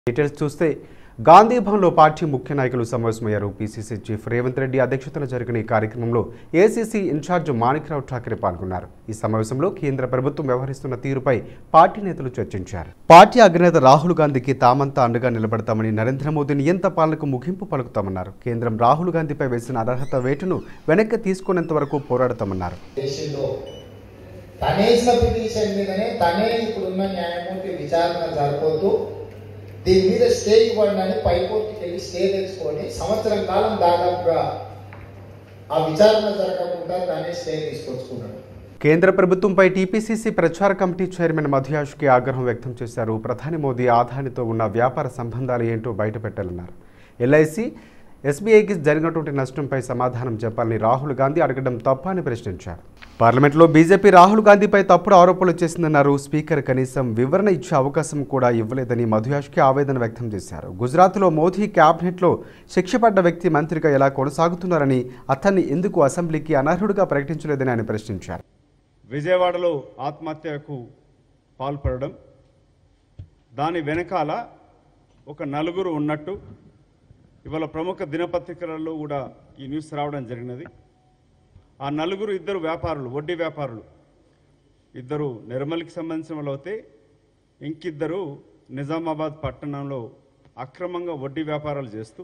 Details చూస్తే గాంధీ భవన్లో party ముఖ్య నాయకులు సమావేశమయ్యారు పీసీసీ చీఫ్ రేవంత్ రెడ్డి అధ్యక్షతన జరిగిన ఈ కార్యక్రమంలో ఏసీసీ ఇన్ఛార్జ్ మాణిక్రావు ఠాకరే పాల్గొన్నారు ఈ సమావేశంలో కేంద్ర ప్రభుత్వం వ్యవహరిస్తున్న తీరుపై పార్టీ నేతలు చర్చించారు పార్టీ అగ్రనేత రాహుల్ గాంధీకి తామంతా అండగా నిలబడతామని నరేంద్ర మోదీ నియంత పాలనకు ముగింపు పలుకుతామన్నారు కేంద్రం రాహుల్ గాంధీపై వేసిన అర్హత వేటును వెనక్కి తీసుకునేంత వరకు పోరాడతామన్నారు దేశంలో తనేసిన పిటిషన్ మీదనే తనే ఇప్పుడున్న న్యాయమూర్తి విచారణ జరపొద్దు దీని మీద స్టే ఇవ్వండి అని పైకోర్టుకి వెళ్ళి స్టే తెచ్చుకొని సంవత్సరం కాలం దాదాపుగా ఆ విచారణ జరగకుండా దాన్ని స్టే తీసుకొచ్చుకున్నాడు కేంద్ర ప్రభుత్వంపై టీపీసీసీ ప్రచార కమిటీ చైర్మన్ మధుయాష్కి ఆగ్రహం వ్యక్తం చేశారు ప్రధాని మోదీ ఆదానితో ఉన్న వ్యాపార సంబంధాలు ఏంటో బయటపెట్టాలన్నారు ఎల్ఐసి ఎస్బీఐకి జరిగినటువంటి నష్టంపై సమాధానం చెప్పాలని రాహుల్ గాంధీ అడగడం తప్ప అని ప్రశ్నించారు పార్లమెంట్లో బీజేపీ రాహుల్ గాంధీపై తప్పుడు ఆరోపణలు చేసిందన్నారు స్పీకర్ కనీసం వివరణ ఇచ్చే అవకాశం కూడా ఇవ్వలేదని మధుయాష్కి ఆవేదన వ్యక్తం చేశారు గుజరాత్లో మోదీ క్యాబినెట్లో శిక్ష పడ్డ వ్యక్తి మంత్రిగా ఎలా కొనసాగుతున్నారని అతన్ని ఎందుకు అసెంబ్లీకి అనర్హుడిగా ప్రకటించలేదని ఆయన ప్రశ్నించారు విజయవాడలో ఆత్మహత్యకు పాల్పడడం దాని వెనకాల ఒక నలుగురు ఉన్నట్టు ఇవాళ ప్రముఖ దినపత్రికలలో కూడా ఈ న్యూస్ రావడం జరిగినది ఆ నలుగురు ఇద్దరు వ్యాపారులు వడ్డీ వ్యాపారులు ఇద్దరు నిర్మల్కి సంబంధించిన వాళ్ళు అయితే ఇంకిద్దరు నిజామాబాద్ పట్టణంలో అక్రమంగా వడ్డీ వ్యాపారాలు చేస్తూ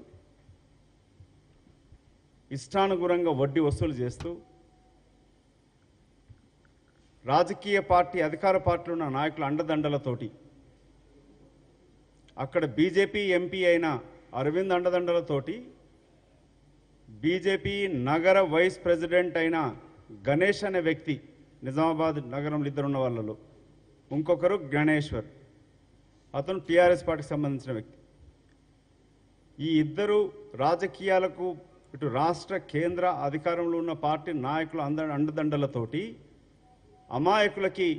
ఇష్టానుగుణంగా వడ్డీ వసూలు చేస్తూ రాజకీయ పార్టీ అధికార పార్టీలో ఉన్న నాయకుల అండదండలతోటి అక్కడ బీజేపీ ఎంపీ అయిన అరవింద్ అండదండలతోటి బీజేపీ నగర వైస్ ప్రెసిడెంట్ అయిన గణేష్ అనే వ్యక్తి నిజామాబాద్ నగరంలో ఇద్దరు ఉన్న వాళ్ళలో ఇంకొకరు గణేశ్వర్ అతను టీఆర్ఎస్ పార్టీకి సంబంధించిన వ్యక్తి ఈ ఇద్దరు రాజకీయాలకు ఇటు రాష్ట్ర కేంద్ర అధికారంలో ఉన్న పార్టీ నాయకుల అంద అండదండలతోటి అమాయకులకి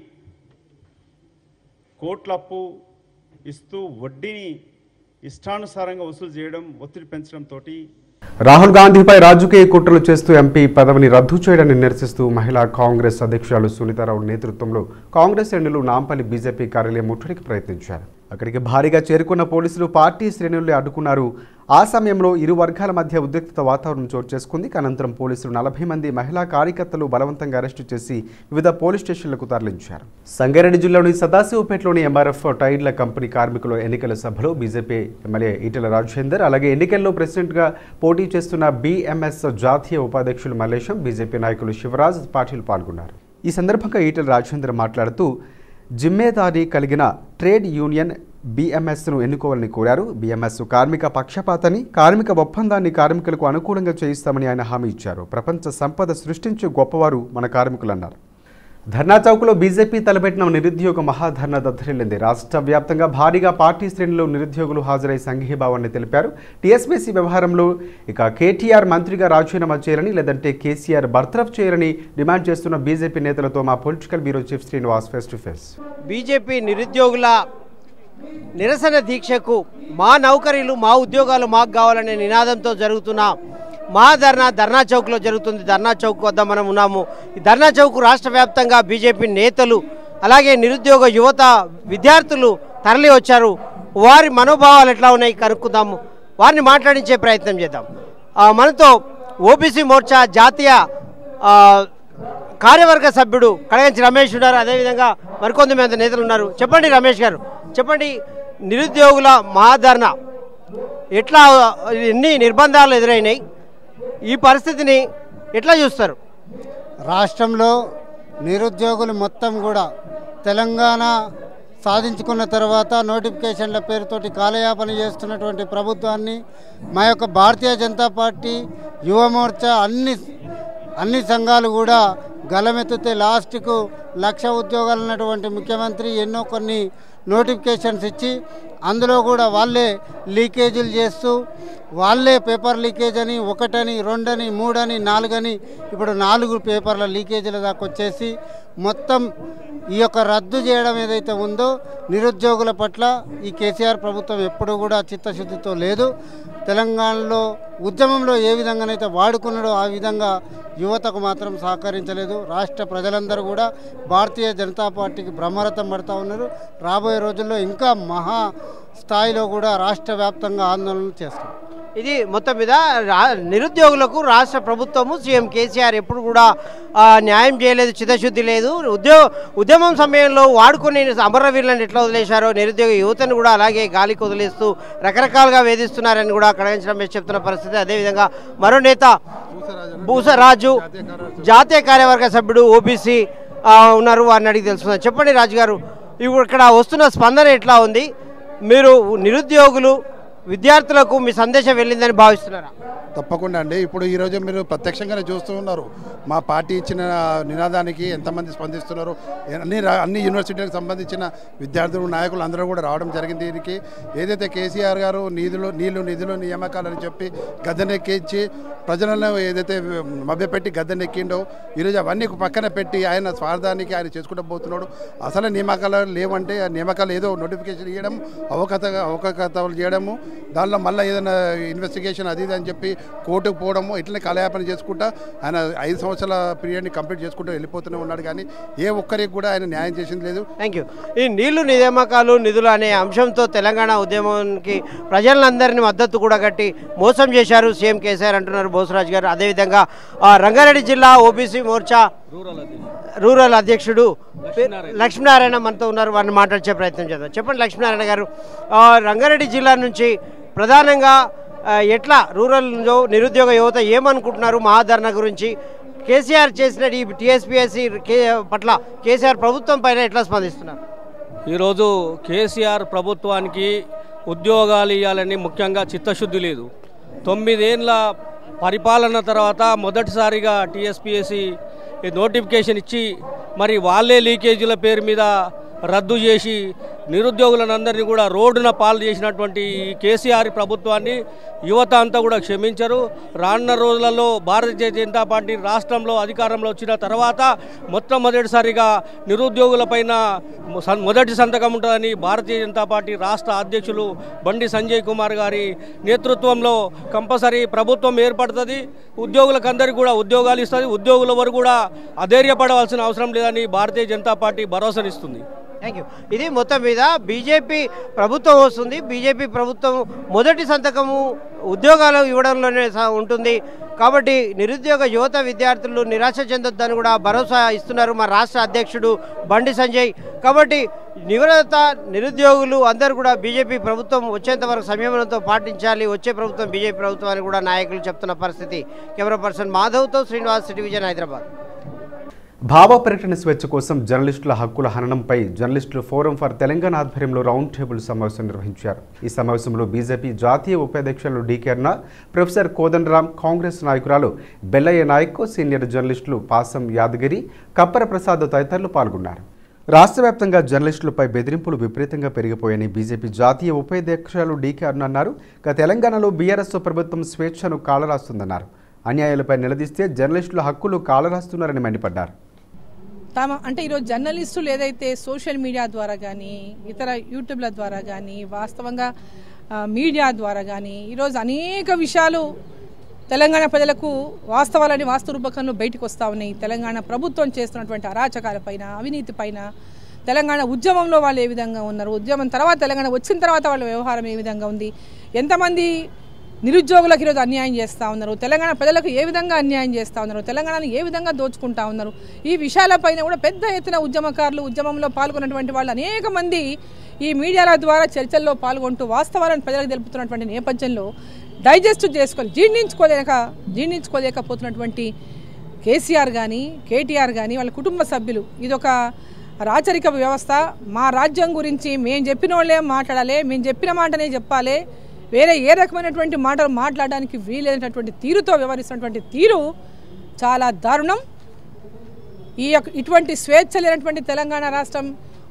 కోట్ల అప్పు ఇస్తూ వడ్డీని ఇష్టానుసారంగా వసూలు చేయడం ఒత్తిడి పెంచడంతో రాహుల్ గాంధీపై రాజకీయ కుట్రలు చేస్తూ ఎంపీ పదవిని రద్దు చేయడాన్ని నిరసిస్తూ మహిళా కాంగ్రెస్ అధ్యక్షురాలు సునీతారావు నేతృత్వంలో కాంగ్రెస్ శ్రేణులు నాంపల్లి బీజేపీ కార్యాలయం ముట్టడికి ప్రయత్నించారు అక్కడికి భారీగా చేరుకున్న పోలీసులు పార్టీ శ్రేణుల్ని అడ్డుకున్నారు ఆ సమయంలో ఇరు వర్గాల మధ్య ఉద్రిక్తత వాతావరణం చోటు చేసుకుంది అనంతరం పోలీసులు నలభై మంది మహిళా కార్యకర్తలు బలవంతంగా అరెస్టు చేసి వివిధ పోలీస్ స్టేషన్లకు తరలించారు సంగారెడ్డి జిల్లాలోని సదాశివపేటలోని ఎంఆర్ఎఫ్ టైర్ల కంపెనీ కార్మికుల ఎన్నికల సభలో బీజేపీ ఎమ్మెల్యే ఈటెల రాజేందర్ అలాగే ఎన్నికల్లో ప్రెసిడెంట్గా పోటీ చేస్తున్న బీఎంఎస్ జాతీయ ఉపాధ్యక్షులు మల్లేశం బీజేపీ నాయకులు శివరాజ్ పాటిల్ పాల్గొన్నారు ఈ సందర్భంగా ఈటెల రాజేందర్ మాట్లాడుతూ జిమ్మేదారీ కలిగిన ట్రేడ్ యూనియన్ బీఎంఎస్ను ఎన్నుకోవాలని కోరారు బీఎంఎస్ కార్మిక పక్షపాతని కార్మిక ఒప్పందాన్ని కార్మికులకు అనుకూలంగా చేయిస్తామని ఆయన హామీ ఇచ్చారు ప్రపంచ సంపద సృష్టించే గొప్పవారు మన కార్మికులన్నారు ధర్నా చౌక్లో బీజేపీ తలపెట్టిన నిరుద్యోగ మహాధర్నా దద్దరిల్లింది రాష్ట్ర వ్యాప్తంగా భారీగా పార్టీ శ్రేణులు నిరుద్యోగులు హాజరై సంఘీభావాన్ని తెలిపారు టీఎస్పీసీ వ్యవహారంలో ఇక కేటీఆర్ మంత్రిగా రాజీనామా చేయాలని లేదంటే కేసీఆర్ బర్తరఫ్ చేయాలని డిమాండ్ చేస్తున్న బీజేపీ నేతలతో మా political bureau chief Srinivas face to face BJP నిరుద్యోగుల నిరసన దీక్షకు మా నౌకరీలు మా ఉద్యోగాలు మాకు కావాలనే నినాదంతో జరుగుతున్న మా ధర్నా ధర్నా చౌక్లో జరుగుతుంది ధర్నా చౌక్ వద్ద మనం ఉన్నాము ఈ ధర్నా చౌక్ రాష్ట్ర వ్యాప్తంగా బీజేపీ నేతలు అలాగే నిరుద్యోగ యువత విద్యార్థులు తరలి వచ్చారు వారి మనోభావాలు ఎట్లా ఉన్నాయి కనుక్కుందాము వారిని మాట్లాడించే ప్రయత్నం చేద్దాం ఆ, మనతో ఓబీసీ మోర్చా జాతీయ ఆ, కార్యవర్గ సభ్యుడు కడగంచి రమేష్ ఉన్నారు అదేవిధంగా మరికొంతమంది నేతలు ఉన్నారు చెప్పండి రమేష్ గారు చెప్పండి నిరుద్యోగుల మహాధరణ ఎట్లా ఎన్ని నిర్బంధాలు ఎదురైనాయి ఈ పరిస్థితిని ఎట్లా చూస్తారు రాష్ట్రంలో నిరుద్యోగులు మొత్తం కూడా తెలంగాణ సాధించుకున్న తర్వాత నోటిఫికేషన్ల పేరుతోటి కాలయాపన చేస్తున్నటువంటి ప్రభుత్వాన్ని మా యొక్క భారతీయ జనతా పార్టీ యువ మోర్చా అన్ని అన్ని సంఘాలు కూడా గలమెత్తితే లాస్ట్కు లక్ష ఉద్యోగాలు ఉన్నటువంటి ముఖ్యమంత్రి ఎన్నో కొన్ని నోటిఫికేషన్స్ ఇచ్చి అందులో కూడా వాళ్ళే లీకేజీలు చేస్తూ వాళ్ళే పేపర్ లీకేజ్ అని ఒకటని రెండని మూడని నాలుగని ఇప్పుడు నాలుగు పేపర్ల లీకేజీల దాకా వచ్చేసి మొత్తం ఈ యొక్క రద్దు చేయడం ఏదైతే ఉందో నిరుద్యోగుల పట్ల ఈ కేసీఆర్ ప్రభుత్వం ఎప్పుడూ కూడా చిత్తశుద్ధితో లేదు తెలంగాణలో ఉద్యమంలో ఏ విధంగానైతే వాడుకున్నాడో ఆ విధంగా యువతకు మాత్రం సహకరించలేదు రాష్ట్ర ప్రజలందరూ కూడా భారతీయ జనతా పార్టీకి బ్రహ్మరథం పడుతూ ఉన్నారు రాబోయే రోజుల్లో ఇంకా మహా స్థాయిలో కూడా రాష్ట్ర వ్యాప్తంగా ఆందోళనలు చేస్తారు ఇది మొత్తం మీద రా- నిరుద్యోగులకు రాష్ట్ర ప్రభుత్వము సీఎం కేసీఆర్ ఎప్పుడు కూడా ఆ, న్యాయం చేయలేదు చిత్తశుద్ధి లేదు ఉద్యోగ ఉద్యమం సమయంలో వాడుకొని అమరవీరులను ఎట్లా వదిలేశారో నిరుద్యోగ యువతను కూడా అలాగే గాలికి వదిలేస్తూ రకరకాలుగా వేధిస్తున్నారని కూడా కడగంచడం రమేష్ చెప్తున్న పరిస్థితి అదేవిధంగా మరో నేత భూసరాజు జాతీయ కార్యవర్గ సభ్యుడు ఓబీసీ ఉన్నారు వారిని అడిగి తెలుసుకుందాం చెప్పండి రాజు గారు ఇప్పుడు ఇక్కడ వస్తున్న స్పందన ఎట్లా ఉంది మీరు నిరుద్యోగులు విద్యార్థులకు మీ సందేశం వెళ్ళిందని భావిస్తున్నారా తప్పకుండా అండి ఇప్పుడు ఈరోజు మీరు ప్రత్యక్షంగానే చూస్తూ ఉన్నారు మా పార్టీ ఇచ్చిన నినాదానికి ఎంతమంది స్పందిస్తున్నారు అన్ని రా- అన్ని యూనివర్సిటీలకు సంబంధించిన విద్యార్థులు నాయకులు అందరూ కూడా రావడం జరిగింది దీనికి ఏదైతే కేసీఆర్ గారు నిధులు నీళ్లు నిధులు నియామకాలని చెప్పి గద్దెనెక్కించి ప్రజలను ఏదైతే మభ్యపెట్టి గద్దెనెక్కిండో ఈరోజు అవన్నీ పక్కన పెట్టి ఆయన స్వార్థానికి ఆయన చేసుకుంటూ పోతున్నాడు అసలు నియామకాలు లేవంటే ఆ నియామకాలు ఏదో నోటిఫికేషన్ ఇవ్వడం అవకత అవకతలు చేయడము దానిలో మళ్ళీ ఏదైనా ఇన్వెస్టిగేషన్ అది ఇది అని చెప్పి కోర్టుకు పోవడము ఇట్లనే కలయాపన చేసుకుంటా ఆయన ఐదు సంవత్సరాల పీరియడ్ని కంప్లీట్ చేసుకుంటూ వెళ్ళిపోతూనే ఉన్నాడు కానీ ఏ ఒక్కరికి కూడా ఆయన న్యాయం చేసింది లేదు థ్యాంక్ యూ ఈ నీళ్లు నియామకాలు నిధులు అనే అంశంతో తెలంగాణ ఉద్యమానికి ప్రజలందరినీ మద్దతు కూడా కట్టి మోసం చేశారు సీఎం కేసీఆర్ అంటున్నారు బోసరాజు గారు అదేవిధంగా ఆ, రంగారెడ్డి జిల్లా ఓబీసీ మోర్చా రూరల్ అధ్యక్షుడు లక్ష్మీనారాయణ మనతో ఉన్నారు వారిని మాట్లాడే ప్రయత్నం చేద్దాం చెప్పండి లక్ష్మీనారాయణ గారు ఆ, రంగారెడ్డి జిల్లా నుంచి ప్రధానంగా ఆ, ఎట్లా రూరల్లో నిరుద్యోగ యువత ఏమనుకుంటున్నారు మహాధరణ గురించి కేసీఆర్ చేసిన ఈ టీఎస్పీఎస్సీ కే పట్ల కేసీఆర్ ప్రభుత్వం పైన ఎట్లా స్పందిస్తున్నారు ఈరోజు కేసీఆర్ ప్రభుత్వానికి ఉద్యోగాలు ఇవ్వాలని ముఖ్యంగా చిత్తశుద్ధి లేదు తొమ్మిదేండ్ల పరిపాలన తర్వాత మొదటిసారిగా టీఎస్పీఎస్సి నోటిఫికేషన్ ఇచ్చి మరి వాళ్ళే లీకేజీల పేరు మీద రద్దు చేసి నిరుద్యోగులందరినీ కూడా రోడ్డున పాలు చేసినటువంటి ఈ కేసీఆర్ ప్రభుత్వాన్ని యువత అంతా కూడా క్షమించరు రానున్న రోజులలో భారతీయ జనతా పార్టీ రాష్ట్రంలో అధికారంలో వచ్చిన తర్వాత మొట్టమొదటిసారిగా నిరుద్యోగులపైన సన్- మొదటి సంతకం ఉంటుందని భారతీయ జనతా పార్టీ రాష్ట్ర అధ్యక్షులు బండి సంజయ్ కుమార్ గారి నేతృత్వంలో కంపల్సరీ ప్రభుత్వం ఏర్పడుతుంది ఉద్యోగులకు అందరికీ కూడా ఉద్యోగాలు ఇస్తుంది ఉద్యోగుల వరకు కూడా అధైర్యపడవలసిన అవసరం లేదని భారతీయ జనతా పార్టీ భరోసానిస్తుంది థ్యాంక్ యూ ఇది మొత్తం మీద బీజేపీ ప్రభుత్వం వస్తుంది బీజేపీ ప్రభుత్వం మొదటి సంతకము ఉద్యోగాలు ఇవ్వడంలోనే స- ఉంటుంది కాబట్టి నిరుద్యోగ యువత విద్యార్థులు నిరాశ చెందొద్దని కూడా భరోసా ఇస్తున్నారు మా రాష్ట్ర అధ్యక్షుడు బండి సంజయ్ కాబట్టి నివరత నిరుద్యోగులు అందరూ కూడా బీజేపీ ప్రభుత్వం వచ్చేంత వరకు సంయమనంతో పాటించాలి వచ్చే ప్రభుత్వం బీజేపీ ప్రభుత్వం అని కూడా నాయకులు చెప్తున్న పరిస్థితి కెమెరా పర్సన్ మాధవ్తో శ్రీనివాస్ సిటీ విజయన్ హైదరాబాద్ భావ ప్రకటన స్వేచ్ఛ కోసం జర్నలిస్టుల హక్కుల హననంపై జర్నలిస్టుల ఫోరం ఫర్ తెలంగాణ ఆధ్వర్యంలో రౌండ్ టేబుల్ సమావేశం నిర్వహించారు ఈ సమావేశంలో బీజేపీ జాతీయ ఉపాధ్యక్షులు D K Aruna professor Kodandaram Congress నాయకురాలు బెల్లయ్య నాయక్ సీనియర్ జర్నలిస్టులు పాసం యాదగిరి కప్పర ప్రసాద్ తదితరులు పాల్గొన్నారు రాష్ట్ర వ్యాప్తంగా జర్నలిస్టులపై బెదిరింపులు విపరీతంగా పెరిగిపోయాయని బీజేపీ జాతీయ ఉపాధ్యక్షులు డీకే అరుణ అన్నారు ఇక తెలంగాణలో బీఆర్ఎస్ ప్రభుత్వం స్వేచ్ఛను కాలరాస్తుందన్నారు అన్యాయాలపై నిలదీస్తే జర్నలిస్టుల హక్కులు కాలరాస్తున్నారని మండిపడ్డారు తమ అంటే ఈరోజు జర్నలిస్టులు ఏదైతే సోషల్ మీడియా ద్వారా కానీ ఇతర యూట్యూబ్ల ద్వారా కానీ వాస్తవంగా ఆ, మీడియా ద్వారా కానీ ఈరోజు అనేక విషయాలు తెలంగాణ ప్రజలకు వాస్తవాలని వాస్తవ రూపకంలో బయటకు వస్తూ ఉన్నాయి తెలంగాణ ప్రభుత్వం చేస్తున్నటువంటి అరాచకాలపైన అవినీతి పైన తెలంగాణ ఉద్యమంలో వాళ్ళు ఏ విధంగా ఉన్నారు ఉద్యమం తర్వాత తెలంగాణ వచ్చిన తర్వాత వాళ్ళ వ్యవహారం ఏ విధంగా ఉంది ఎంతమంది నిరుద్యోగులకు ఈరోజు అన్యాయం చేస్తూ ఉన్నారు తెలంగాణ ప్రజలకు ఏ విధంగా అన్యాయం చేస్తూ ఉన్నారు తెలంగాణను ఏ విధంగా దోచుకుంటా ఉన్నారు ఈ విషయాలపైన కూడా పెద్ద ఎత్తున ఉద్యమకారులు ఉద్యమంలో పాల్గొన్నటువంటి వాళ్ళు అనేక మంది ఈ మీడియాల ద్వారా చర్చల్లో పాల్గొంటూ వాస్తవాలను ప్రజలకు తెలుపుతున్నటువంటి నేపథ్యంలో డైజెస్ట్ చేసుకోవాలి జీర్ణించుకోలేక జీర్ణించుకోలేకపోతున్నటువంటి కేసీఆర్ కానీ కేటీఆర్ కానీ వాళ్ళ కుటుంబ సభ్యులు ఇదొక రాచరిక వ్యవస్థ మా రాజ్యం గురించి మేము చెప్పిన వాళ్ళే మాట్లాడాలి మేము చెప్పిన మాటనే చెప్పాలి వేరే ఏ రకమైనటువంటి మాటలు మాట్లాడడానికి వీలైనటువంటి తీరుతో వ్యవహరిస్తున్నటువంటి తీరు చాలా దారుణం ఈ యొక్క ఇటువంటి స్వేచ్ఛ లేనటువంటి తెలంగాణ రాష్ట్రం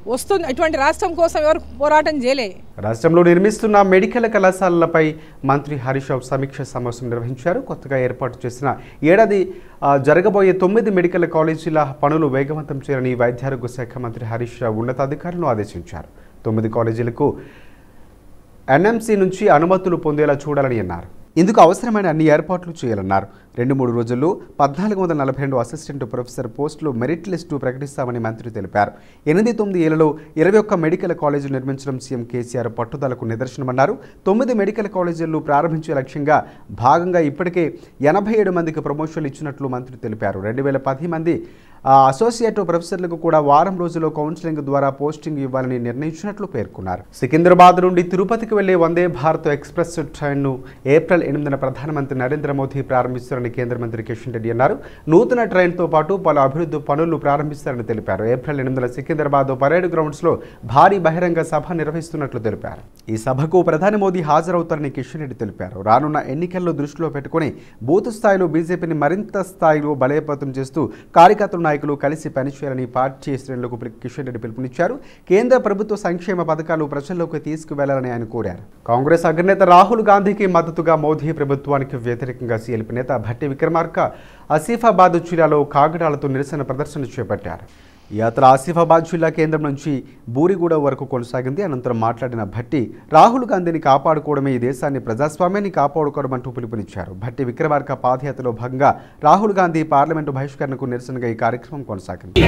వస్తుంది ఇటువంటి రాష్ట్రం కోసం ఎవరు పోరాటం చేయలే రాష్ట్రంలో నిర్మిస్తున్న మెడికల్ కళాశాలలపై మంత్రి హరీష్ రావు సమీక్ష సమావేశం నిర్వహించారు కొత్తగా ఏర్పాటు చేసిన ఏడాది ఆ, జరగబోయే తొమ్మిది మెడికల్ కాలేజీల పనులు వేగవంతం చేయాలని వైద్యారోగ్య శాఖ మంత్రి హరీష్ రావు ఉన్నతాధికారులను ఆదేశించారు తొమ్మిది కాలేజీలకు ఎన్ఎంసీ నుంచి అనుమతులు పొందేలా చూడాలని అన్నారు ఇందుకు అవసరమైన అన్ని ఏర్పాట్లు చేయాలన్నారు రెండు మూడు రోజుల్లో పద్నాలుగు వందల నలభై రెండు అసిస్టెంట్ ప్రొఫెసర్ పోస్టులు మెరిట్ లిస్టు ప్రకటిస్తామని మంత్రి తెలిపారు ఎనిమిది తొమ్మిది ఏళ్లలో ఇరవై ఒక్క మెడికల్ కాలేజీలు నిర్మించడం సీఎం కేసీఆర్ పట్టుదలకు నిదర్శనమన్నారు తొమ్మిది మెడికల్ కాలేజీలు ప్రారంభించే లక్ష్యంగా భాగంగా ఇప్పటికే ఎనభై ఏడు మందికి ప్రమోషన్లు ఇచ్చినట్లు మంత్రి తెలిపారు రెండు వేల పది మంది ఆ, అసోసియేట్ ప్రొఫెసర్లకు కూడా వారం రోజుల్లో కౌన్సిలింగ్ ద్వారా పోస్టింగ్ ఇవ్వాలని నిర్ణయించినట్లు పేర్కొన్నారు సికింద్రాబాద్ నుండి తిరుపతికి వెళ్లే వందే భారత్ ఎక్స్ప్రెస్ ట్రైన్ను ఏప్రిల్ ఎనిమిదిన ప్రధానమంత్రి నరేంద్ర మోదీ ప్రారంభిస్తారని కేంద్ర మంత్రి కిషన్ రెడ్డి అన్నారు నూతన ట్రైన్తో పాటు పలు అభివృద్ధి పనులు ప్రారంభిస్తారని తెలిపారు ఏప్రిల్ ఎనిమిదిన సికింద్రాబాద్ పరేడ్ గ్రౌండ్స్లో భారీ బహిరంగ సభ నిర్వహిస్తున్నట్లు తెలిపారు ఈ సభకు ప్రధాని మోదీ హాజరవుతారని కిషన్ రెడ్డి తెలిపారు రానున్న ఎన్నికల్లో దృష్టిలో పెట్టుకుని బూత్ స్థాయిలో బీజేపీని మరింత స్థాయిలో బలోపేతం చేస్తూ కార్యకర్తల నాయకులు కలిసి పనిచేయాలని పార్టీ శ్రేణులకు పిలు- కిషన్ రెడ్డి పిలుపునిచ్చారు కేంద్ర ప్రభుత్వ సంక్షేమ పథకాలు ప్రజల్లోకి తీసుకువెళ్లాలని ఆయన కోరారు కాంగ్రెస్ అగ్రనేత రాహుల్ గాంధీకి మద్దతుగా మోదీ ప్రభుత్వానికి వ్యతిరేకంగా సీఎల్పీ నేత భట్టి విక్రమార్క ఆసిఫాబాద్ జిల్లాలో కాగడాలతో నిరసన ప్రదర్శన చేపట్టారు ఈ యాత్ర ఆసిఫాబాద్ జిల్లా కేంద్రం నుంచి బూరిగూడ వరకు కొనసాగింది అనంతరం మాట్లాడిన భట్టి రాహుల్ గాంధీని కాపాడుకోవడమే ఈ దేశాన్ని ప్రజాస్వామ్యాన్ని కాపాడుకోవడం అంటూ పిలుపునిచ్చారు భట్టి విక్రమార్క పాదయాత్రలో భాగంగా రాహుల్ గాంధీ పార్లమెంటు బహిష్కరణకు నిరసనగా ఈ కార్యక్రమం కొనసాగింది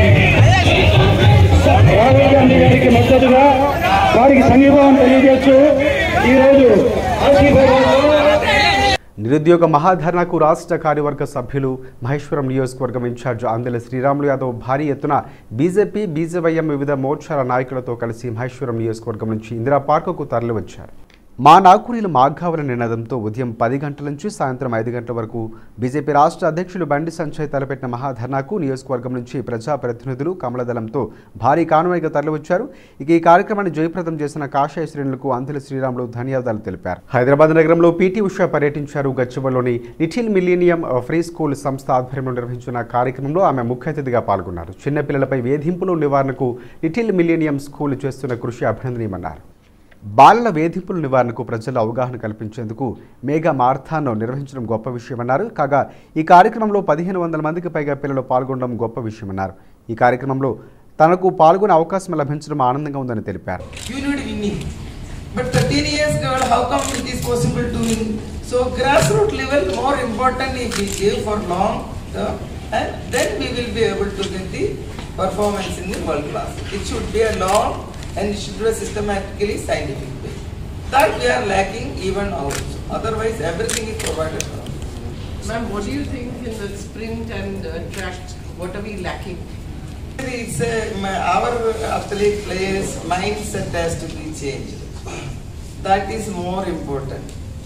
రాహుల్ గాంధీ గారికి మద్దతుగా వారికి సంఘీభావం తెలియజేస్తూ ఈరోజు ఆసిఫాబాద్లో నిరుద్యోగ మహాధర్నాకు రాష్ట్ర కార్యవర్గ సభ్యులు మహేశ్వరం నియోజకవర్గం ఇన్ఛార్జ్ ఆందెల శ్రీరాములు యాదవ్ భారీ ఎత్తున బీజేపీ బీజేవైఎం వివిధ మోర్చాల నాయకులతో కలిసి మహేశ్వరం నియోజకవర్గం నుంచి ఇందిరా పార్కుకు తరలివచ్చారు మా నాకురీలు మాఘావల నినాదంతో ఉదయం పది గంటల నుంచి సాయంత్రం ఐదు గంటల వరకు బీజేపీ రాష్ట్ర అధ్యక్షులు బండి సంజయ్ తలపెట్టిన మహాధర్నాకు నియోజకవర్గం నుంచి ప్రజాప్రతినిధులు కమలదళంతో భారీ కాన్వాయ్గా తరలివచ్చారు ఇక ఈ కార్యక్రమాన్ని జయప్రదం చేసిన కాషాయ శ్రేణులకు అంతుల శ్రీరాములు ధన్యవాదాలు తెలిపారు హైదరాబాద్ నగరంలో పీటీ ఉషా పర్యటించారు గచ్చిబౌలిలోని లిటిల్ మిలీనియం ఫ్రీ స్కూల్ సంస్థ ఆధ్వర్యంలో నిర్వహించిన కార్యక్రమంలో ఆమె ముఖ్య అతిథిగా పాల్గొన్నారు చిన్నపిల్లలపై వేధింపుల నివారణకు లిటిల్ మిలీనియం స్కూల్ చేస్తున్న కృషి అభినందనీయమన్నారు బాలల వేధింపుల నివారణకు ప్రజలు అవగాహన కల్పించేందుకు మేఘా మార్థాన్ను నిర్వహించడం గొప్ప విషయమన్నారు కాగా ఈ కార్యక్రమంలో పదిహేను వందల మందికి పైగా పిల్లలు పాల్గొనడం గొప్ప విషయమన్నారు ఈ కార్యక్రమంలో తనకు పాల్గొనే అవకాశం లభించడం ఆనందంగా ఉందని తెలిపారు you need winning. But 13 years girl, how come it is possible to win? So grassroots level more important if we give for long term and then we will be able to get the performance in the world class. It should be a long and it should be a systematically scientific way. That we are lacking even now. Otherwise everything is provided for us. Ma'am, what do you think in the sprint and uh, track, what are we lacking? It's a, my- our athlete players mindset has to be changed. That is more important.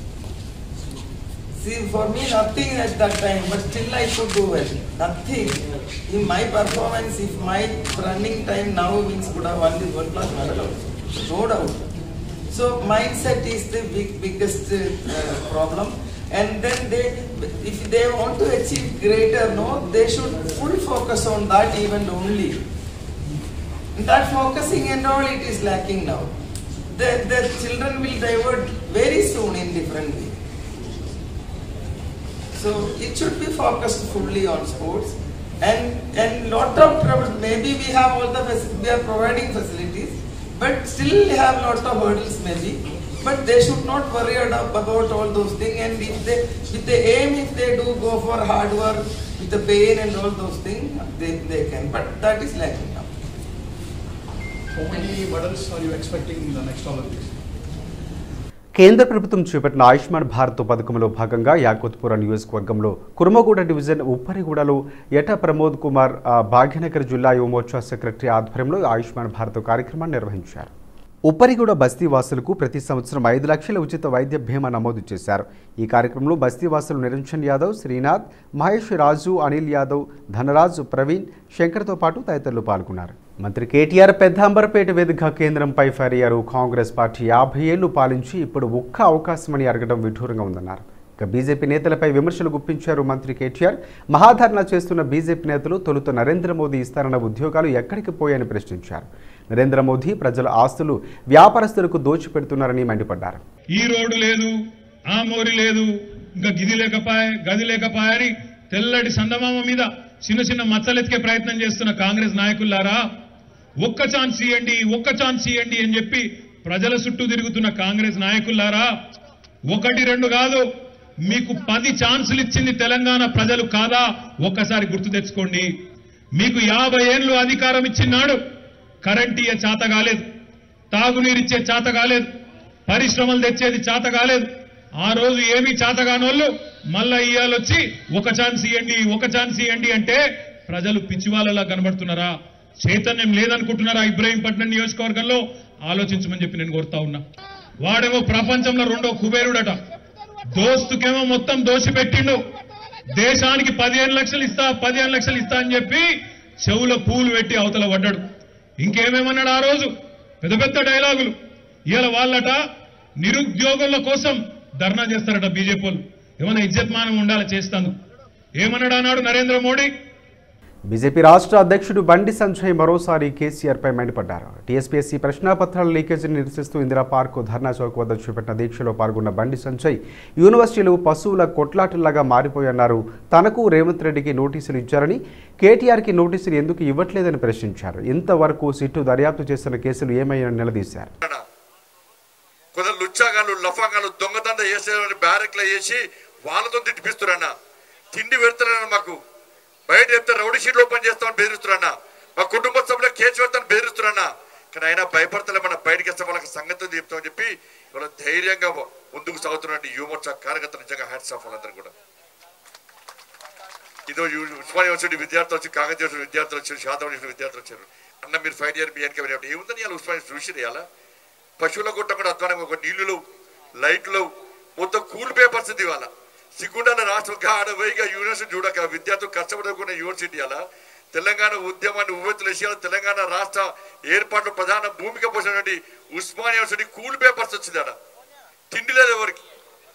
See, for me, nothing at that time, but still I could do well. Nothing. In my performance, if my running time now means could have won the world class medal also. No doubt. So mindset is the big, biggest uh, problem. And then they, if they want to achieve greater, no, they should full focus on that event only. That focusing and all, it is lacking now. The, the children will divert very soon in different way. So it should be focused fully on sports and and lot of trouble. Maybe we have all the faci- we are providing facilities, but still we have lot of hurdles maybe. But they should not worry about, about all those things. And if they with the aim, if they do go for hard work with the pain and all those things, they, they can. But that is lacking now. How many medals are you expecting in the next Olympics? కేంద్ర ప్రభుత్వం చేపట్టిన ఆయుష్మాన్ భారత్ పథకంలో భాగంగా యాకోత్పుర నియోజకవర్గంలో కుర్మగూడ division ఉప్పరిగూడలో ఎట ప్రమోద్ కుమార్ ఆ, భాగ్యనగర్ జిల్లా Yuva Morcha secretary ఆధ్వర్యంలో ఆయుష్మాన్ భారత్ కార్యక్రమాన్ని నిర్వహించారు ఉప్పరిగూడ బస్తీ వాసులకు ప్రతి సంవత్సరం ఐదు లక్షల ఉచిత వైద్య బీమా నమోదు చేశారు ఈ కార్యక్రమంలో బస్తీ వాసులు నిరంజన్ యాదవ్ శ్రీనాథ్ మహేష్ రాజు అనిల్ యాదవ్ ధనరాజ్ ప్రవీణ్ శంకర్తో పాటు తదితరులు పాల్గొన్నారు మంత్రి కేటీఆర్ పెద్దాంబరపేట వేదిక కేంద్రంపై ఫైర్ అయ్యారు కాంగ్రెస్ పార్టీ యాభై ఏళ్లు పాలించి ఇప్పుడు ఒక్క అవకాశమని అడగడం విడ్డూరంగా ఉందన్నారు ఇక బీజేపీ నేతలపై విమర్శలు గుప్పించారు మంత్రి కేటీఆర్ మహాధర్నా చేస్తున్న బీజేపీ నేతలు తొలుత నరేంద్ర మోదీ ఇస్తారన్న ఉద్యోగాలు ఎక్కడికి పోయాయని ప్రశ్నించారు నరేంద్ర మోదీ ప్రజల ఆస్తులు వ్యాపారస్తులకు దోచిపెడుతున్నారని మండిపడ్డారు ఈ రోడ్డు లేదు ఆ మోరి లేదు ఇంకా గిది లేకపాయే గది లేకపాయని తెల్లటి సందమామ మీద చిన్న చిన్న మచ్చలెత్తికే ప్రయత్నం చేస్తున్న కాంగ్రెస్ నాయకులారా ఒక్క ఛాన్స్ ఇవ్వండి ఒక్క ఛాన్స్ ఇవ్వండి అని చెప్పి ప్రజల చుట్టూ తిరుగుతున్న కాంగ్రెస్ నాయకులారా ఒకటి రెండు కాదు మీకు పది ఛాన్సులు ఇచ్చింది తెలంగాణ ప్రజలు కాదా ఒక్కసారి గుర్తు తెచ్చుకోండి మీకు యాభై ఏళ్ళు అధికారం ఇచ్చినాడు కరెంట్ ఇయ్యే చేత కాలేదు తాగునీరిచ్చే చేత కాలేదు పరిశ్రమలు తెచ్చేది చేత కాలేదు ఆ రోజు ఏమీ చేతగానోళ్ళు మళ్ళా ఇయ్యాలొచ్చి ఒక ఛాన్స్ ఇవ్వండి ఒక ఛాన్స్ ఇవ్వండి అంటే ప్రజలు పిచ్చివాళ్ళలా కనబడుతున్నారా చైతన్యం లేదనుకుంటున్నారా ఇబ్రహీంపట్నం నియోజకవర్గంలో ఆలోచించమని చెప్పి నేను కోరుతా ఉన్నా వాడేమో ప్రపంచంలో రెండో కుబేరుడట దోస్తుకేమో మొత్తం దోషి పెట్టిండు దేశానికి పదిహేను లక్షలు ఇస్తా పదిహేను లక్షలు ఇస్తా అని చెప్పి చెవులో పూలు పెట్టి అవతల పడ్డాడు ఇంకేమేమన్నాడు ఆ రోజు పెద్ద పెద్ద డైలాగులు ఇవాళ వాళ్ళట నిరుద్యోగుల కోసం ధర్నా చేస్తారట బీజేపీ వాళ్ళు ఏమైనా ఇజ్జత్మానం ఉండాలి చేస్తాను ఏమన్నాడు అన్నాడు నరేంద్ర మోడీ బీజేపీ రాష్ట్ర అధ్యక్షుడు బండి సంజయ్ మరోసారి కేసీఆర్పై మండిపడ్డారు టీఎస్పీఎస్సీ ప్రశ్నాపత్రాల లీకేజీని నిరసిస్తూ ఇందిరా పార్క్ ధర్నా చౌక్ వద్ద చూపెట్టిన దీక్షలో పాల్గొన్న బండి సంజయ్ యూనివర్సిటీలు పశువుల కొట్లాటల్లాగా మారిపోయన్నారు తనకు రేవంత్ రెడ్డికి నోటీసులు ఇచ్చారని కేటీఆర్కి నోటీసులు ఎందుకు ఇవ్వట్లేదని ప్రశ్నించారు ఇంతవరకు సిట్టు దర్యాప్తు చేస్తున్న కేసులు ఏమయ్యాయని నిలదీశారు కొందరు లుచ్చాగాళ్ళు లఫాగాళ్ళు దొంగదండ వేసేవాళ్ళని బ్యారెక్లో వేసి వాళ్ళతో తిట్టిపిస్తురన్న తిండి పెడతారన్న మాకు బయట చెప్తే రౌడీ షీట్లు ఓపెన్ చేస్తామని బెదిరిస్తురన్న మా కుటుంబ సభ్యులు కేసు పెడతామని బెదిరిస్తురన్న కానీ అయినా భయపడతలే మన బయటకి వస్తే వాళ్ళకి సంగతి చెప్తామని చెప్పి ఇవాళ ధైర్యంగా ముందుకు సాగుతున్నట్టు యువమోర్చా కార్యకర్త నిజంగా హ్యాట్స్ ఆఫ్ వాళ్ళందరూ కూడా ఇదో యు- ఉస్మానియా యూనివర్సిటీ విద్యార్థులు వచ్చి కాకతీయ యూనివర్సిటీ విద్యార్థులు వచ్చారు శాతం యూనివర్సిటీ విద్యార్థులు వచ్చారు అన్న మీరు ఫైవ్ ఇయర్ బిఎన్కే ఏముందని ఇవాళ ఉస్మానియా చూసి ఇవాళ పశువుల గుట్ట కూడా అధ్వానం ఒక నీళ్లు లైట్లు మొత్తం కూలిపోయే పరిస్థితి ఇవాళ సిగ్గుండాల రాష్ట్రం ఆడవైగా యూనివర్సిటీ చూడక విద్యార్థులు కష్టపడుకున్న యూనివర్సిటీ అలా తెలంగాణ ఉద్యమాన్ని ఉవ్వెత్తులు వేసేయాలి తెలంగాణ రాష్ట్ర ఏర్పాట్లు ప్రధాన భూమిక పోసినటువంటి ఉస్మానియా యూనివర్సిటీ కూలిపోయే పరిస్థితి వచ్చింది ఆడ తిండి లేదు ఎవరికి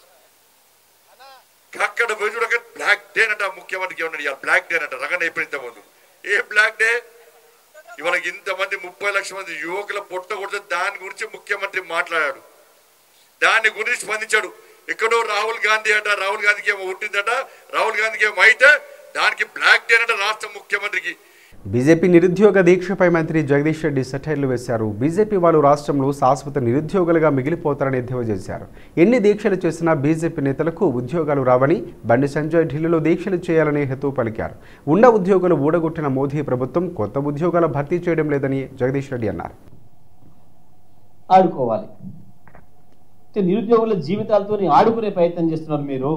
అక్కడ పోయి చూడక బ్లాక్ డే అంట ముఖ్యమంత్రికి ఏమన్నాడు ఇవాళ బ్లాక్ డే అంట రగన అయిపోయింది ముందు ఏ బ్లాక్ డే ఇవాళ ఇంతమంది ముప్పై లక్షల మంది యువకుల పొట్ట కొడితే దాని గురించి ముఖ్యమంత్రి మాట్లాడాడు దాని గురించి స్పందించాడు ఎక్కడో రాహుల్ గాంధీ అట రాహుల్ గాంధీకి ఏమో ఉంటుందట రాహుల్ గాంధీకి ఏమో అయితే దానికి బ్లాక్ డే అంట రాష్ట్ర ముఖ్యమంత్రికి బీజేపీ నిరుద్యోగ దీక్షపై మంత్రి జగదీష్ రెడ్డి సెటైర్లు వేశారు బీజేపీ వాళ్ళు రాష్ట్రంలో శాశ్వత నిరుద్యోగులుగా మిగిలిపోతారని ఎద్దేవా చేశారు ఎన్ని దీక్షలు చేసినా బీజేపీ నేతలకు ఉద్యోగాలు రావని బండి సంజయ్ ఢిల్లీలో దీక్షలు చేయాలని హెతు పలికారు ఉన్న ఉద్యోగులు ఊడగొట్టిన మోదీ ప్రభుత్వం కొత్త ఉద్యోగాల భర్తీ చేయడం లేదని జగదీష్ రెడ్డి అన్నారు ఆడుకోవాలి అంటే నిరుద్యోగుల జీవితాలతో ఆడుకునే ప్రయత్నం చేస్తున్నారు మీరు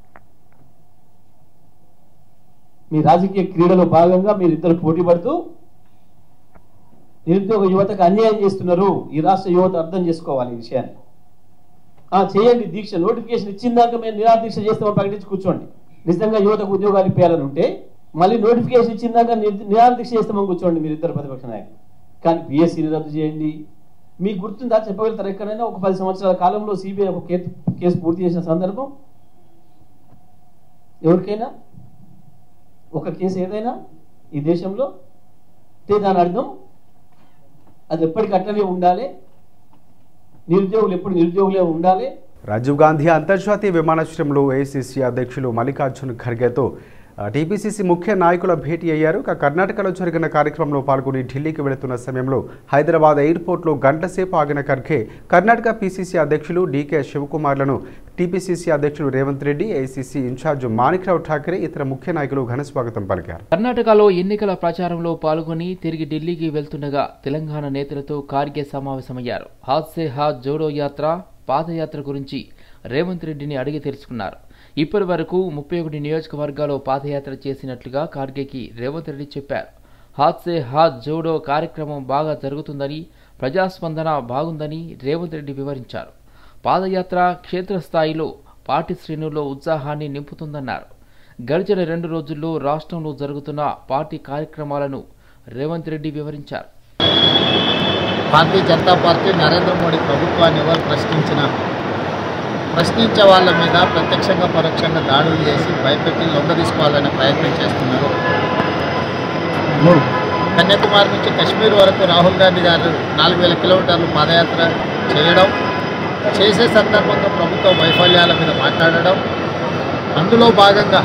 మీ రాజకీయ క్రీడలో భాగంగా మీరు ఇద్దరు పోటీ పడుతూ నిరుద్యోగ యువతకు అన్యాయం చేస్తున్నారు ఈ రాష్ట్ర యువత అర్థం చేసుకోవాలి ఈ విషయాన్ని ఆ చేయండి దీక్ష నోటిఫికేషన్ ఇచ్చిన దాకా మేము నిరాదీక్ష చేస్తామని ప్రకటించి కూర్చోండి నిజంగా యువతకు ఉద్యోగాలు ఇప్పించాలని ఉంటే మళ్ళీ నోటిఫికేషన్ ఇచ్చిన దాకా నిరాదీక్ష చేస్తామని కూర్చోండి మీరు ఇద్దరు ప్రతిపక్ష నాయకులు కానీ పిఎస్సీని రద్దు చేయండి మీకు గుర్తుందా చెప్పగలుగుతారు ఎక్కడైనా ఒక పది సంవత్సరాల కాలంలో సిబిఐ ఒక కేసు కేసు పూర్తి చేసిన సందర్భం ఎవరికైనా ఒక కేసు ఏదైనా ఈ దేశంలో అంటే దాని అర్థం అది ఎప్పటికీ అట్లనే ఉండాలి నిరుద్యోగులు ఎప్పుడు నిరుద్యోగులే ఉండాలి రాజీవ్ గాంధీ అంతర్జాతీయ విమానాశ్రయంలో ఏఐసిసి అధ్యక్షులు మల్లికార్జున్ ఖర్గేతో ఆ, టీపీసీసీ ముఖ్య నాయకుల భేటీ అయ్యారు ఇక కర్ణాటకలో జరిగిన కార్యక్రమంలో పాల్గొని ఢిల్లీకి వెళుతున్న సమయంలో హైదరాబాద్ ఎయిర్పోర్ట్లో గంటసేపు ఆగిన ఖర్గే కర్ణాటక పీసీసీ అధ్యక్షులు డీకే శివకుమార్లను టీపీసీసీ అధ్యక్షులు రేవంత్ రెడ్డి ఏఐసీసీ ఇన్ఛార్జ్ మాణిక్రావు ఠాకరే ఇతర ముఖ్య నాయకులు ఘనస్వాగతం పలికారు కర్ణాటకలో ఎన్నికల ప్రచారంలో పాల్గొని తిరిగి ఢిల్లీకి వెళ్తుండగా తెలంగాణ నేతలతో కార్గే సమావేశమయ్యారు హాత్ సే హాత్ జోడో యాత్ర పాదయాత్ర గురించి రేవంత్ రెడ్డిని అడిగి తెలుసుకున్నారు ఇప్పటి వరకు ముప్పై ఒకటి నియోజకవర్గాల్లో పాదయాత్ర చేసినట్లుగా కార్గేకి రేవంత్ రెడ్డి చెప్పారు హాత్ సే హాత్ జోడో కార్యక్రమం బాగా జరుగుతుందని ప్రజాస్పందన బాగుందని రేవంత్ రెడ్డి వివరించారు పాదయాత్ర క్షేత్రస్థాయిలో పార్టీ శ్రేణుల్లో ఉత్సాహాన్ని నింపుతుందన్నారు గడిచిన రెండు రోజుల్లో రాష్ట్రంలో జరుగుతున్న పార్టీ కార్యక్రమాలను రేవంత్ రెడ్డి వివరించారు భారతీయ జనతా పార్టీ నరేంద్ర మోడీ ప్రభుత్వాన్ని ఎవరు ప్రశ్నించినా ప్రశ్నించే వాళ్ళ మీద ప్రత్యక్షంగా పరోక్షంగా దాడులు చేసి భయపెట్టి లొంగ తీసుకోవాలనే ప్రయత్నం చేస్తున్నారు కన్యాకుమారి నుంచి కశ్మీర్ వరకు రాహుల్ గాంధీ గారు నాలుగు వేల కిలోమీటర్లు పాదయాత్ర చేయడం చేసే సందర్భంగా ప్రభుత్వ వైఫల్యాల మీద మాట్లాడడం అందులో భాగంగా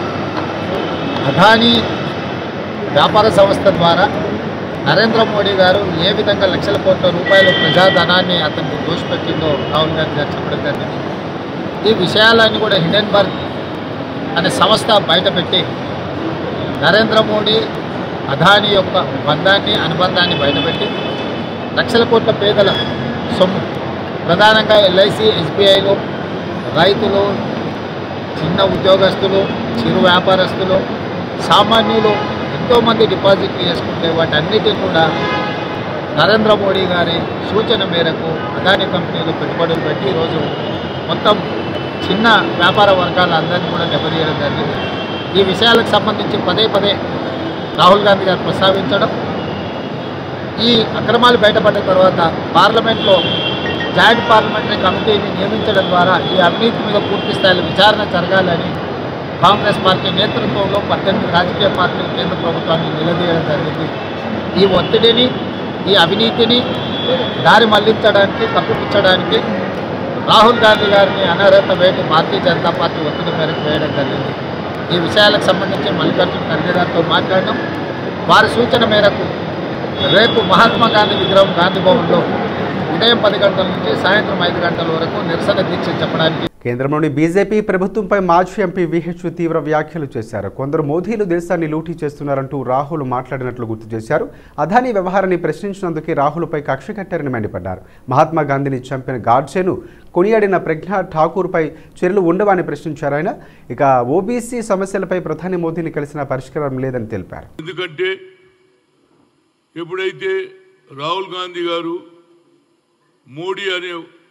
అదానీ వ్యాపార సంస్థ ద్వారా నరేంద్ర మోడీ గారు ఏ విధంగా లక్షల కోట్ల రూపాయల ప్రజాధనాన్ని అతనికి దోషపెట్టిందో రాహుల్ గాంధీ గారు చెప్పడం జరిగింది ఈ విషయాలన్నీ కూడా హిడెన్బర్గ్ అనే సంస్థ బయటపెట్టి నరేంద్ర మోడీ అదాని యొక్క బంధాన్ని అనుబంధాన్ని బయటపెట్టి లక్షల కోట్ల పేదల సొమ్ము ప్రధానంగా ఎల్ఐసి ఎస్బీఐలు రైతులు చిన్న ఉద్యోగస్తులు చిరు వ్యాపారస్తులు సామాన్యులు ఎంతోమంది డిపాజిట్లు చేసుకుంటే వాటన్నిటిని కూడా నరేంద్ర మోడీ గారి సూచన మేరకు అదాని కంపెనీలు పెట్టుబడులు పెట్టి ఈరోజు మొత్తం చిన్న వ్యాపార వర్గాల అందరినీ కూడా దెబ్బతీయడం జరిగింది ఈ విషయాలకు సంబంధించి పదే పదే రాహుల్ గాంధీ గారు ప్రస్తావించడం ఈ అక్రమాలు బయటపడ్డ తర్వాత పార్లమెంట్లో జాయింట్ పార్లమెంటరీ కమిటీని నియమించడం ద్వారా ఈ అవినీతి మీద పూర్తి స్థాయిలో విచారణ జరగాలని కాంగ్రెస్ పార్టీ నేతృత్వంలో పద్దెనిమిది రాజకీయ పార్టీలు కేంద్ర ప్రభుత్వాన్ని నిలదీయడం జరిగింది ఈ ఒత్తిడిని ఈ అవినీతిని దారి మళ్లించడానికి కప్పిపుచ్చడానికి రాహుల్ గాంధీ గారిని అనర్హత వేటి భారతీయ జనతా పార్టీ ఒత్తిడి మేరకు వేయడం జరిగింది ఈ విషయాలకు సంబంధించి మల్లికార్జున ఖర్గే గారితో మాట్లాడడం వారి సూచన మేరకు రేపు మహాత్మా గాంధీ విగ్రహం గాంధీ భవన్లో ఉదయం పది గంటల నుంచి సాయంత్రం ఐదు గంటల వరకు నిరసన దీక్ష చెప్పడానికి కేంద్రంలోని బీజేపీ ప్రభుత్వంపై మాజీ ఎంపీ విహెచ్ తీవ్ర వ్యాఖ్యలు చేశారు కొందరు మోదీలు దేశాన్ని లూటీ చేస్తున్నారంటూ రాహుల్ మాట్లాడినట్లు గుర్తు చేశారు అదానీ వ్యవహారాన్ని ప్రశ్నించినందుకే రాహుల్పై కక్ష కట్టారని మండిపడ్డారు మహాత్మా గాంధీని చంపిన గాడ్సేను కొనియాడిన ప్రజ్ఞా ఠాకూర్పై చర్యలు ఉండవని ప్రశ్నించారు ఆయన ఇక ఓబీసీ సమస్యలపై ప్రధాని మోదీని కలిసిన పరిష్కారం లేదని తెలిపారు ఎందుకంటే ఎప్పుడైతే రాహుల్ గాంధీ గారు మోడీ అనే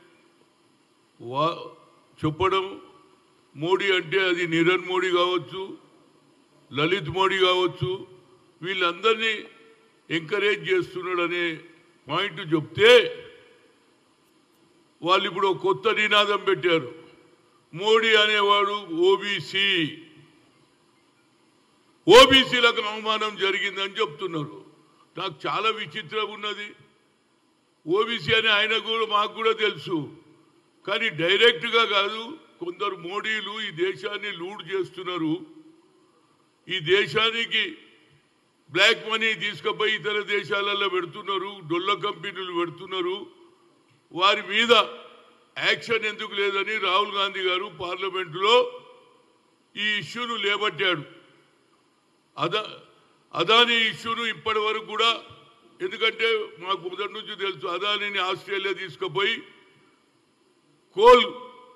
వా చెప్పడం మోడీ అంటే అది నిరన్ మోడీ కావచ్చు లలిత్ మోడీ కావచ్చు వీళ్ళందరినీ ఎంకరేజ్ చేస్తున్నాడనే పాయింట్ చెప్తే వాళ్ళు ఇప్పుడు ఒక కొత్త నినాదం పెట్టారు మోడీ అనేవాడు ఓబీసీ ఓబీసీలకు అవమానం జరిగిందని చెప్తున్నారు నాకు చాలా విచిత్రంగా ఉన్నది ఓబీసీ అని ఆయన కూడా మాకు కూడా తెలుసు కానీ డైరెక్ట్గా కాదు కొందరు మోడీలు ఈ దేశాన్ని లూడ్ చేస్తున్నారు ఈ దేశానికి బ్లాక్ మనీ తీసుకుపోయి ఇతర దేశాలలో పెడుతున్నారు డొల్ల కంపెనీలు పెడుతున్నారు వారి మీద యాక్షన్ ఎందుకు లేదని రాహుల్ గాంధీ గారు పార్లమెంటులో ఈ ఇష్యూను లేబట్టాడు అదా అదాని ఇష్యూను ఇప్పటి వరకు కూడా ఎందుకంటే మాకు మొదటి నుంచి తెలుసు అదానిని ఆస్ట్రేలియా తీసుకుపోయి కోల్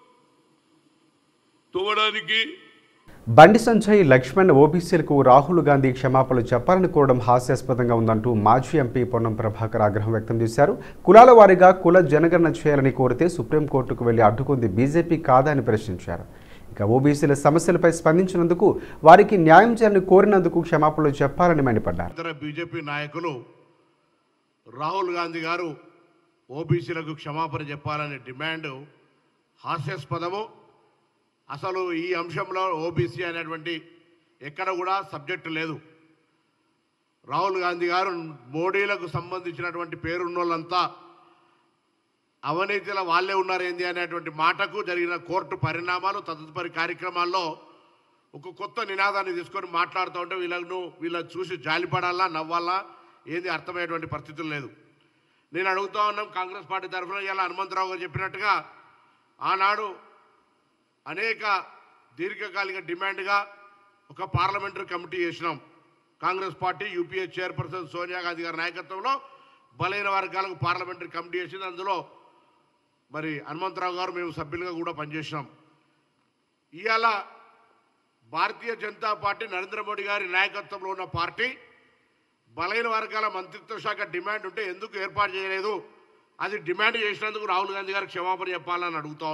తవ్వడానికి బండి సంజయ్ లక్ష్మణ్ ఓబీసీలకు రాహుల్ గాంధీ క్షమాపణలు చెప్పాలని కోరడం హాస్యాస్పదంగా ఉందంటూ మాజీ ఎంపీ పొన్నం ప్రభాకర్ ఆగ్రహం వ్యక్తం చేశారు కులాల వారీగా కుల జనగణన చేయాలని కోరితే సుప్రీంకోర్టుకు వెళ్లి అడ్డుకుంది బీజేపీ కాదా అని ప్రశ్నించారు ఇక ఓబీసీల సమస్యలపై స్పందించినందుకు వారికి న్యాయం చేయాలని కోరినందుకు క్షమాపణలు చెప్పాలని మండిపడ్డారు ఇతర బీజేపీ నాయకులు రాహుల్ గాంధీ గారు ఓబీసీలకు క్షమాపణ చెప్పాలనే డిమాండ్ హాస్యాస్పదము అసలు ఈ అంశంలో ఓబీసీ అనేటువంటి ఎక్కడ కూడా సబ్జెక్టు లేదు రాహుల్ గాంధీ గారు మోడీలకు సంబంధించినటువంటి పేరున్న వాళ్ళంతా అవినీతిలో వాళ్ళే ఉన్నారు ఏంది అనేటువంటి మాటకు జరిగిన కోర్టు పరిణామాలు తదుపరి కార్యక్రమాల్లో ఒక కొత్త నినాదాన్ని తీసుకొని మాట్లాడుతూ ఉంటే వీళ్ళను వీళ్ళని చూసి జాలిపడాలా నవ్వాలా ఏది అర్థమయ్యేటువంటి పరిస్థితులు లేదు నేను అడుగుతా ఉన్నాం కాంగ్రెస్ పార్టీ తరఫున ఇలా హనుమంతరావు గారు చెప్పినట్టుగా ఆనాడు అనేక దీర్ఘకాలిక డిమాండ్గా ఒక పార్లమెంటరీ కమిటీ చేసినాం Congress party UPA chairperson Sonia Gandhi గారి నాయకత్వంలో బలైన వర్గాలకు పార్లమెంటరీ కమిటీ చేసింది అందులో మరి హనుమంతరావు గారు మేము సభ్యులుగా కూడా పనిచేసినాం ఇవాళ భారతీయ జనతా పార్టీ నరేంద్ర మోడీ గారి నాయకత్వంలో ఉన్న పార్టీ బలైన వర్గాల మంత్రిత్వ శాఖ డిమాండ్ ఉంటే ఎందుకు ఏర్పాటు చేయలేదు అది డిమాండ్ చేసినందుకు రాహుల్ గాంధీ గారికి క్షమాపణ చెప్పాలని అడుగుతా ఉన్నాం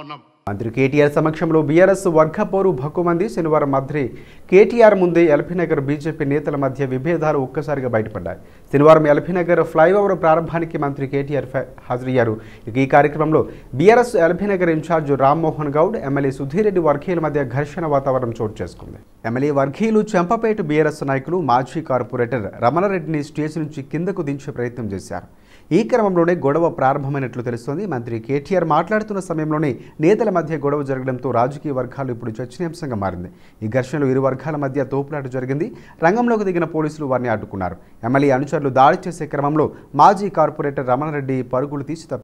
మంత్రి కేటీఆర్ సమక్షంలో బీఆర్ఎస్ వర్గ పోరు భక్కుమంది శనివారం మంత్రి కేటీఆర్ ముందే ఎల్బీనగర్ బీజేపీ నేతల మధ్య విభేదాలు ఒక్కసారిగా బయటపడ్డాయి శనివారం ఎల్బీనగర్ ఫ్లైఓవర్ ప్రారంభానికి మంత్రి కేటీఆర్ ఫ- హాజరయ్యారు ఇక ఈ కార్యక్రమంలో BRS LB Nagar incharge Rammohan Goud MLA Sudheer Reddy వర్గీయుల మధ్య ఘర్షణ వాతావరణం చోటు చేసుకుంది ఎమ్మెల్యే వర్గీయులు చెంపపేట బీఆర్ఎస్ నాయకులు మాజీ కార్పొరేటర్ రమణారెడ్డిని స్టేజ్ నుంచి కిందకు దించే ప్రయత్నం చేశారు ఈ క్రమంలోనే గొడవ ప్రారంభమైనట్లు తెలుస్తోంది మంత్రి కేటీఆర్ మాట్లాడుతున్న సమయంలోనే నేతల మధ్య గొడవ జరగడంతో రాజకీయ వర్గాలు ఇప్పుడు చర్చనీయాంశంగా మారింది ఈ ఘర్షణలో ఇరు వర్గాల మధ్య తోపులాట జరిగింది రంగంలోకి దిగిన పోలీసులు వారిని అడ్డుకున్నారు ఎమ్మెల్యే అనుచరులు దాడి చేసే క్రమంలో మాజీ కార్పొరేటర్ రమణారెడ్డి పరుగులు తీసి తప్ప